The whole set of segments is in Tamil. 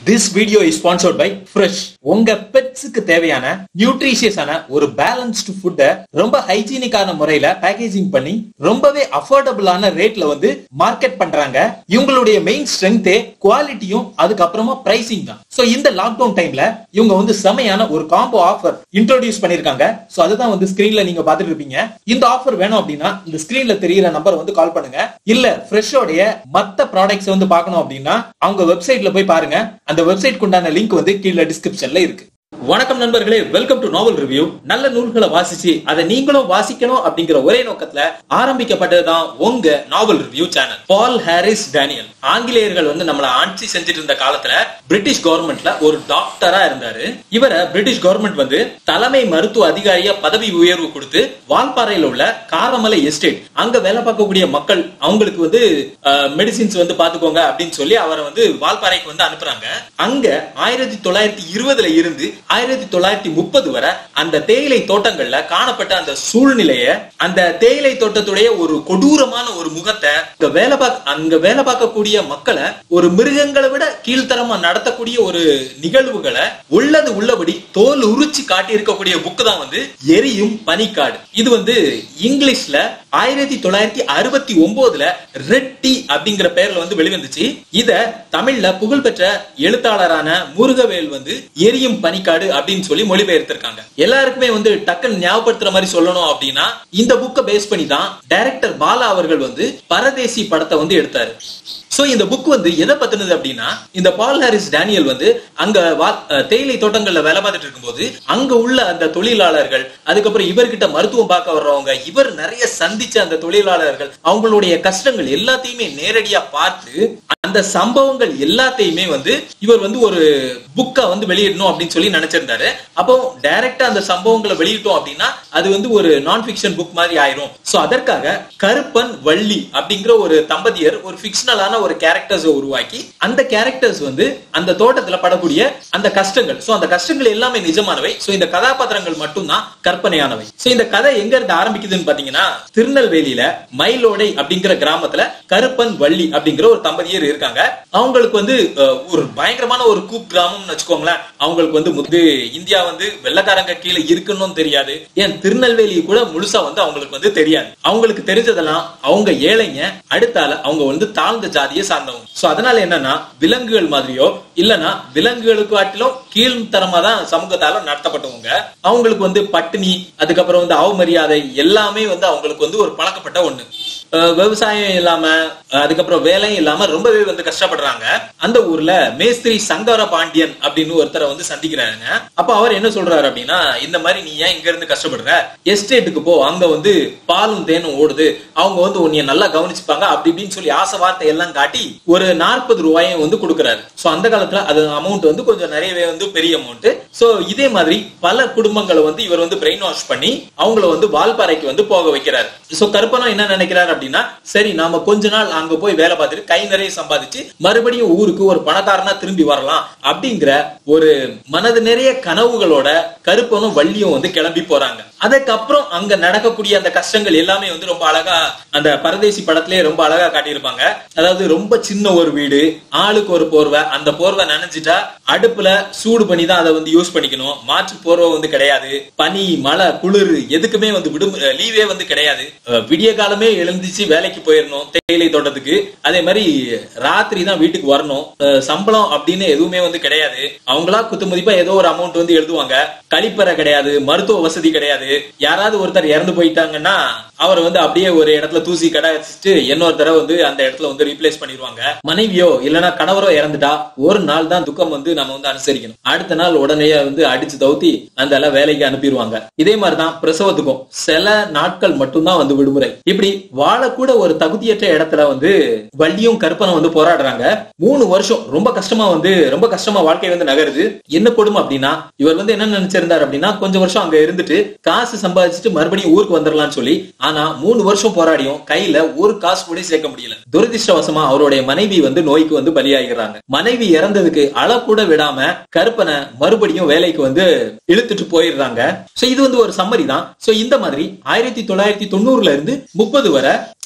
this video is sponsored by fresh உங்க பெட்ஸுக்கு தேவையான நியூட்ரிஷியஸான ஒரு பேலன்ஸ்டு ஃபுட்டை ரொம்ப ஹைஜீனிக்கான முறையில பேக்கேஜிங் பண்ணி ரொம்பவே அஃபோர்டபுளான ரேட்ல வந்து மார்க்கெட் பண்றாங்க இவங்களுடைய மெயின் ஸ்ட்ரென்த்தே குவாலிட்டியும் அதுக்கப்புறமா பிரைசிங் தான் சோ இந்த லாக்டவுன் டைம்ல இவங்க வந்து செமையான ஒரு காம்போ ஆஃபர் இன்ட்ரோடியூஸ் பண்ணிருக்காங்க சோ அதுதான் வந்து ஸ்கிரீன்ல நீங்க பாத்துட்டு இருப்பீங்க இந்த ஆஃபர் வேணும் அப்படின்னா இந்த ஸ்கிரீன்ல தெரியுற நம்பர் வந்து கால் பண்ணுங்க இல்ல ஃப்ரெஷ்ஷோடைய மத்த ப்ராடக்ட்ஸ் வந்து பார்க்கணும் அப்படின்னா அவங்க வெப்சைட்ல போய் பாருங்க அந்த வெப்சைட் உண்டான லிங்க் வந்து கீழே டிஸ்கிரிப்ஷன்ல இருக்கு வணக்கம் நண்பர்களே வெல்கம் டு நாவல் ரிவ்யூ நல்ல நூல்களை வாசிச்சு அதை நீங்களும் வாசிக்கணும் அப்படிங்கிற ஒரே நோக்கத்துல ஆரம்பிக்கப்பட்டதுதான் உங்க novel review channel Paul Harris Daniel ஆங்கிலேயர்கள் வந்து நம்மள ஆட்சி செஞ்சுட்டு இருந்த காலத்துல பிரிட்டிஷ் கவர்மெண்ட்ல ஒரு டாக்டரா இருந்தாரு இவரை பிரிட்டிஷ் கவர்மெண்ட் வந்து தலைமை மருத்துவ அதிகாரியா பதவி உயர்வு கொடுத்து வால்பாறையில உள்ள காரமலை எஸ்டேட் அங்க வேலை பார்க்கக்கூடிய மக்கள் அவங்களுக்கு வந்து மெடிசின்ஸ் வந்து பாத்துக்கோங்க அப்படின்னு சொல்லி அவரை வந்து வால்பாறைக்கு வந்து அனுப்புறாங்க அங்க ஆயிரத்தி தொள்ளாயிரத்தி இருபதுல இருந்து ஆயிரத்தி தொள்ளாயிரத்தி முப்பது வரை அந்த தேயிலை தோட்டங்கள்ல காணப்பட்ட அந்த சூழ்நிலைய அந்த தேயிலை தோட்டத்துடைய ஒரு கொடூரமான ஒரு முகத்தை அங்க வேலை பார்க்க அங்க வேலை பார்க்கக்கூடிய மக்களை ஒரு மிருகங்களை விட கீழ்த்தரமா நடத்தக்கூடிய ஒரு நிகழ்வுகளை உள்ளது உள்ளபடி தோல் உரிச்சு காட்டி இருக்கக்கூடிய புக்கு தான் வந்து எரியும் பனிக்காடு இது வந்து இங்கிலீஷ்ல ஆயிரத்தி தொள்ளாயிரத்தி அறுபத்தி ஒன்பதுல ரெட் டி அப்படிங்கிற பெயர்ல வந்து வெளிவந்துச்சு இத தமிழ்ல புகழ்பெற்ற எழுத்தாளரான முருகவேல் வந்து எரியும் பனிக்காடு அப்படின்னு சொல்லி மொழிபெயர்த்திருக்காங்க எல்லாருக்குமே வந்து டக்குன்னு ஞாபகப்படுத்துற மாதிரி சொல்லணும் அப்படின்னா இந்த புக்கை பேஸ் பண்ணி தான் டைரக்டர் பாலா அவர்கள் வந்து பரதேசி படத்தை வந்து எடுத்தாரு சோ இந்த புக் வந்து எதை பத்தினது அப்படின்னா இந்த பால் ஹாரிஸ் டேனியல் வந்து அங்க தேயிலை தோட்டங்கள்ல வேலை பார்த்துட்டு இருக்கும்போது அங்க உள்ள அந்த தொழிலாளர்கள் அதுக்கப்புறம் இவர்கிட்ட மருத்துவம் பார்க்க வர்றவங்க இவர் நிறைய சந்திச்ச அந்த தொழிலாளர்கள் அவங்களுடைய கஷ்டங்கள் எல்லாத்தையுமே நேரடியா பார்த்து அந்த சம்பவங்கள் எல்லாத்தையுமே வந்து இவர் வந்து ஒரு புக்கை வந்து வெளியிடணும் அப்படின்னு சொல்லி நினைச்சிருந்தாரு அப்போ டைரக்டா அந்த சம்பவங்களை வெளியிட்டோம் அப்படின்னா அது வந்து ஒரு நான் பிக்ஷன் புக் மாதிரி ஆயிரும் சோ அதற்காக கருப்பன் வள்ளி அப்படிங்கிற ஒரு தம்பதியர் ஒரு பிக்ஷனலான ஒரு கேரக்டர்ஸ் உருவாக்கி அந்த கேரக்டர்ஸ் வந்து அந்த தோட்டத்துல படக்கூடிய அந்த கஷ்டங்கள் சோ அந்த கஷ்டங்கள் எல்லாமே நிஜமானவை சோ இந்த கதாபாத்திரங்கள் மட்டும்தான் கற்பனையானவை சோ இந்த கதை எங்க இருந்து ஆரம்பிக்குதுன்னு பாத்தீங்கன்னா திருநெல்வேலியில மயிலோடை அப்படிங்கிற கிராமத்துல கருப்பன் வள்ளி அப்படிங்கிற ஒரு தம்பதியர் இருக்காங்க அவங்களுக்கு வந்து ஒரு பயங்கரமான ஒரு கூப் கிராமம்னு வச்சுக்கோங்களேன் அவங்களுக்கு வந்து முது இந்தியா வந்து வெள்ளக்காரங்க கீழே இருக்குன்னு தெரியாது ஏன் திருநெல்வேலி கூட முழுசா வந்து அவங்களுக்கு வந்து தெரியாது அவங்களுக்கு தெரிஞ்சதெல்லாம் அவங்க ஏழைங்க அடுத்தால அவங்க வந்து தாழ்ந்த ஜாதியை சார்ந்தவங்க சோ அதனால என்னன்னா விலங்குகள் மாதிரியோ இல்லனா விலங்குகளுக்கு காட்டிலும் கீழ்த்தரமா தான் சமூகத்தால நடத்தப்பட்டவங்க அவங்களுக்கு வந்து பட்டினி அதுக்கப்புறம் வந்து அவமரியாதை எல்லாமே வந்து அவங்களுக்கு வந்து ஒரு பழக்கப்பட்ட ஒண்ணு விவசாயம் இல்லாம அதுக்கப்புறம் வேலையும் இல்லாம ரொம்பவே வந்து கஷ்டப்படுறாங்க அந்த ஊர்ல மேஸ்திரி சங்கர பாண்டியன் அப்படின்னு ஒருத்தரை வந்து சந்திக்கிறாருங்க அப்ப அவர் என்ன சொல்றாரு அப்படின்னா இந்த மாதிரி நீ ஏன் இங்க இருந்து கஷ்டப்படுற எஸ்டேட்டுக்கு போ அங்க வந்து பாலும் தேனும் ஓடுது அவங்க வந்து உன்னைய நல்லா கவனிச்சுப்பாங்க அப்படி இப்படின்னு சொல்லி ஆசை வார்த்தை எல்லாம் காட்டி ஒரு நாற்பது ரூபாயும் வந்து கொடுக்குறாரு சோ அந்த காலத்துல அது அமௌண்ட் வந்து கொஞ்சம் நிறையவே வந்து பெரிய அமௌண்ட் சோ இதே மாதிரி பல குடும்பங்களை வந்து இவர் வந்து பிரெயின் வாஷ் பண்ணி அவங்கள வந்து வால்பாறைக்கு வந்து போக வைக்கிறாரு சோ கருப்பனம் என்ன நினைக்கிறாரு அப்படின்னா சரி நாம கொஞ்ச நாள் அங்க போய் வேலை பார்த்துட்டு கை நிறைய சம்பாதிச்சு மறுபடியும் ஊருக்கு ஒரு பணக்காரனா திரும்பி வரலாம் அப்படிங்கிற ஒரு மனது நிறைய கனவுகளோட கருப்பனும் வள்ளியும் வந்து கிளம்பி போறாங்க அதுக்கப்புறம் அங்க நடக்கக்கூடிய அந்த கஷ்டங்கள் எல்லாமே வந்து ரொம்ப அழகா அந்த பரதேசி படத்திலேயே ரொம்ப அழகா காட்டியிருப்பாங்க அதாவது ரொம்ப சின்ன ஒரு வீடு ஆளுக்கு ஒரு போர்வை அந்த போர்வை நினைஞ்சிட்டா அடுப்புல சூடு பண்ணி தான் அதை வந்து யூஸ் பண்ணிக்கணும் மாற்று போர்வை வந்து கிடையாது பனி மழை குளிர் எதுக்குமே வந்து விடும் லீவே வந்து கிடையாது விடிய காலமே எழுந்துச்சு வேலைக்கு போயிடணும் தேயிலை தோட்டத்துக்கு அதே மாதிரி ராத்திரி தான் வீட்டுக்கு வரணும் சம்பளம் அப்படின்னு எதுவுமே வந்து கிடையாது அவங்களா குத்து மதிப்பா ஏதோ ஒரு அமௌண்ட் வந்து எழுதுவாங்க கழிப்பறை கிடையாது மருத்துவ வசதி கிடையாது யாராவது ஒருத்தர் இறந்து போயிட்டாங்கன்னா அவர் வந்து அப்படியே ஒரு இடத்துல தூசி கடை வச்சுட்டு இன்னொரு தடவை வந்து அந்த இடத்துல வந்து ரீப்ளேஸ் பண்ணிடுவாங்க மனைவியோ இல்லைன்னா கணவரோ இறந்துட்டா ஒரு நாள் தான் துக்கம் வந்து நம்ம வந்து அனுசரிக்கணும் அடுத்த நாள் உடனே வந்து அடிச்சு தவுத்தி அந்த எல்லாம் வேலைக்கு அனுப்பிடுவாங்க இதே மாதிரிதான் பிரசவத்துக்கும் சில நாட்கள் மட்டும்தான் வந்து விடுமுறை இப்படி வாழக்கூட ஒரு தகுதியற்ற இடத்துல வந்து வள்ளியும் கற்பனை வந்து போராடுறாங்க மூணு வருஷம் ரொம்ப கஷ்டமா வந்து ரொம்ப கஷ்டமா வாழ்க்கை வந்து நகருது என்ன கொடுமை அப்படின்னா இவர் வந்து என்ன நினைச்சிருந்தார் அப்படின்னா கொஞ்சம் வருஷம் அங்க இருந்துட்டு காசு சம்பாதிச்சுட்டு மறுபடியும் ஊருக்கு வந்துடலாம்னு சொல்லி ஆனா மூணு வருஷம் போராடியும் கையில ஒரு காசு கூட சேர்க்க முடியல துரதிருஷ்டவசமா அவருடைய மனைவி வந்து நோய்க்கு வந்து பலியாகிறாங்க மனைவி இறந்ததுக்கு அள கூட விடாம கருப்பனை மறுபடியும் வேலைக்கு வந்து இழுத்துட்டு போயிடுறாங்க சோ இது வந்து ஒரு சம்மரி தான் சோ இந்த மாதிரி ஆயிரத்தி தொள்ளாயிரத்தி தொண்ணூறுல இருந்து முப்பது வரை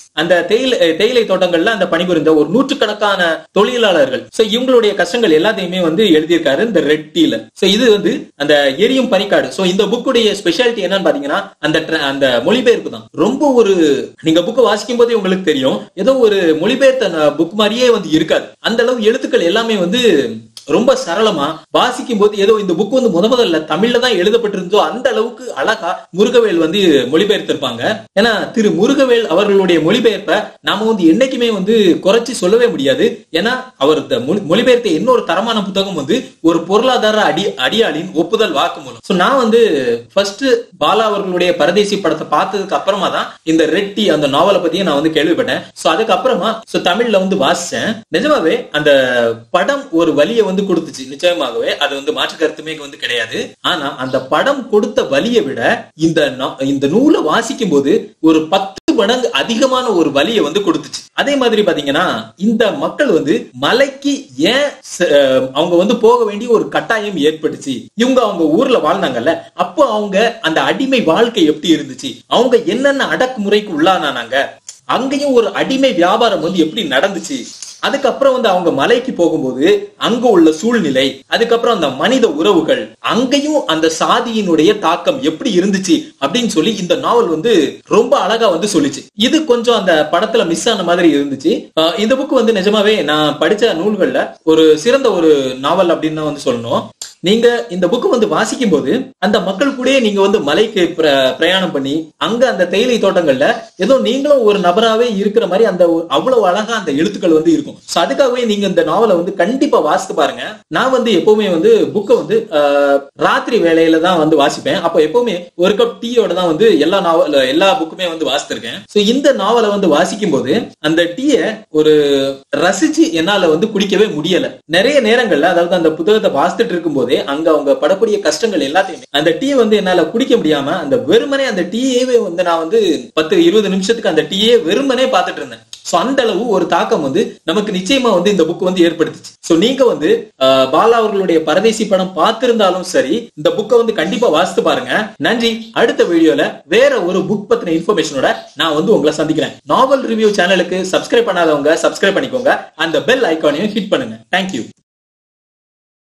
அந்த தேயிலை தேயிலை தோட்டங்கள்ல அந்த பணிபுரிந்த ஒரு நூற்றுக்கணக்கான தொழிலாளர்கள் சோ இவங்களுடைய கஷ்டங்கள் எல்லாத்தையுமே வந்து எழுதியிருக்காரு இந்த ரெட் டீல சோ இது வந்து அந்த எரியும் பனிக்காடு சோ இந்த புக்குடைய ஸ்பெஷாலிட்டி என்னன்னு பாத்தீங்கன்னா அந்த tra- அந்த மொழிபெயர்ப்பு தான் ரொம்ப ஒரு நீங்க புக்கு வாசிக்கும் போதே உங்களுக்கு தெரியும் ஏதோ ஒரு மொழிபெயர்த்த புக் மாதிரியே வந்து இருக்காது அந்த அளவு எழுத்துக்கள் எல்லாமே வந்து ரொம்ப சரளமா வாசிக்கும் போது ஏதோ இந்த புக் வந்து முத முதல்ல தமிழ்ல தான் எழுதப்பட்டிருந்தோ அந்த அளவுக்கு அழகா முருகவேல் வந்து மொழிபெயர்த்திருப்பாங்க ஏன்னா திரு முருகவேல் அவர்களுடைய மொழிபெயர்ப்ப நாம வந்து என்னைக்குமே வந்து குறைச்சு சொல்லவே முடியாது ஏன்னா அவர் இந்த மொழி- மொழிபெயர்த்த இன்னொரு தரமான புத்தகம் வந்து ஒரு பொருளாதார அடி அடியாளின் ஒப்புதல் வாக்குமூலம் சோ நான் வந்து ஃபர்ஸ்ட் பாலா அவர்களுடைய பரதேசி படத்தை பார்த்ததுக்கு அப்புறமா தான் இந்த ரெட்டி அந்த நாவலை பத்தியே நான் வந்து கேள்விப்பட்டேன் சோ அதுக்கப்புறமா சோ தமிழ்ல வந்து வாசிச்சேன் நிஜமாவே அந்த படம் ஒரு வலியை வந்து கொடுத்துச்சு நிச்சயமாகவே அது வந்து மாற்று கருத்துமே வந்து கிடையாது ஆனா அந்த படம் கொடுத்த வலியை விட இந்த நா- இந்த நூலை வாசிக்கும் போது ஒரு பத்து மடங்கு அதிகமான ஒரு வலியை வந்து கொடுத்துச்சு அதே மாதிரி பாத்தீங்கன்னா இந்த மக்கள் வந்து மலைக்கு ஏன் ச- அஹ் அவங்க வந்து போக வேண்டிய ஒரு கட்டாயம் ஏற்பட்டுச்சு இவங்க அவங்க ஊர்ல வாழ்ந்தாங்கல்ல அப்போ அவங்க அந்த அடிமை வாழ்க்கை எப்படி இருந்துச்சு அவங்க என்னென்ன அடக்குமுறைக்கு உள்ளானானாங்க அங்கேயும் ஒரு அடிமை வியாபாரம் வந்து எப்படி நடந்துச்சு அதுக்கப்புறம் வந்து அவங்க மலைக்கு போகும்போது அங்க உள்ள சூழ்நிலை அதுக்கப்புறம் அந்த மனித உறவுகள் அங்கேயும் அந்த சாதியினுடைய தாக்கம் எப்படி இருந்துச்சு அப்படின்னு சொல்லி இந்த நாவல் வந்து ரொம்ப அழகா வந்து சொல்லிச்சு இது கொஞ்சம் அந்த படத்துல மிஸ் ஆன மாதிரி இருந்துச்சு அஹ் இந்த புக் வந்து நிஜமாவே நான் படிச்ச நூல்கள்ல ஒரு சிறந்த ஒரு நாவல் அப்படின்னு தான் வந்து சொல்லணும் நீங்க இந்த புக் வந்து வாசிக்கும் போது அந்த மக்கள் கூடயே நீங்க வந்து மலைக்கு பிர- பிரயாணம் பண்ணி அங்க அந்த தேயிலை தோட்டங்கள்ல ஏதோ நீங்களும் ஒரு நபராவே இருக்கிற மாதிரி அந்த ஒரு- அவ்வளவு அழகா அந்த எழுத்துக்கள் வந்து இருக்கும் சோ அதுக்காகவே நீங்க இந்த நாவலை வந்து கண்டிப்பா வாசித்து பாருங்க நான் வந்து எப்பவுமே வந்து புக்கை வந்து ஆஹ், ராத்திரி வேலையில தான் வந்து வாசிப்பேன் அப்போ எப்பவுமே ஒரு கப் டீயோட தான் வந்து எல்லா நாவல் எல்லா புக்குமே வந்து வாசித்திருக்கேன் சோ இந்த நாவலை வந்து வாசிக்கும் போது அந்த டீயை ஒரு ரசிச்சு என்னால வந்து குடிக்கவே முடியல நிறைய நேரங்கள்ல அதாவது அந்த புத்தகத்தை வாசித்துட்டு இருக்கும்போதே அங்க அவங்க படக்கூடிய கஷ்டங்கள் எல்லாத்தையுமே அந்த டீ வந்து என்னால குடிக்க முடியாம அந்த வெறுமனே அந்த டீயவே வந்து நான் வந்து பத்து இருபது நிமிஷத்துக்கு அந்த டீயே வெறுமனே பார்த்துட்டு இருந்தேன் சோ அந்த அளவு ஒரு தாக்கம் வந்து நமக்கு நிச்சயமா வந்து இந்த புக் வந்து ஏற்படுத்துச்சு சோ நீங்க வந்து அஹ், பாலா அவர்களுடைய பரதேசி படம் பார்த்திருந்தாலும் சரி இந்த புக்கை வந்து கண்டிப்பா வாசித்து பாருங்க நன்றி அடுத்த வீடியோல வேற ஒரு புக் பத்தின இன்ஃபர்மேஷனோட நான் வந்து உங்களை சந்திக்கிறேன் நாவல் ரிவ்யூ சேனலுக்கு சப்ஸ்கிரைப் பண்ணாதவங்க சப்ஸ்கிரைப் பண்ணிக்கோங்க அந்த பெல் ஐக்கானையும் ஹிட் பண்ணுங்க தேங்க்யூ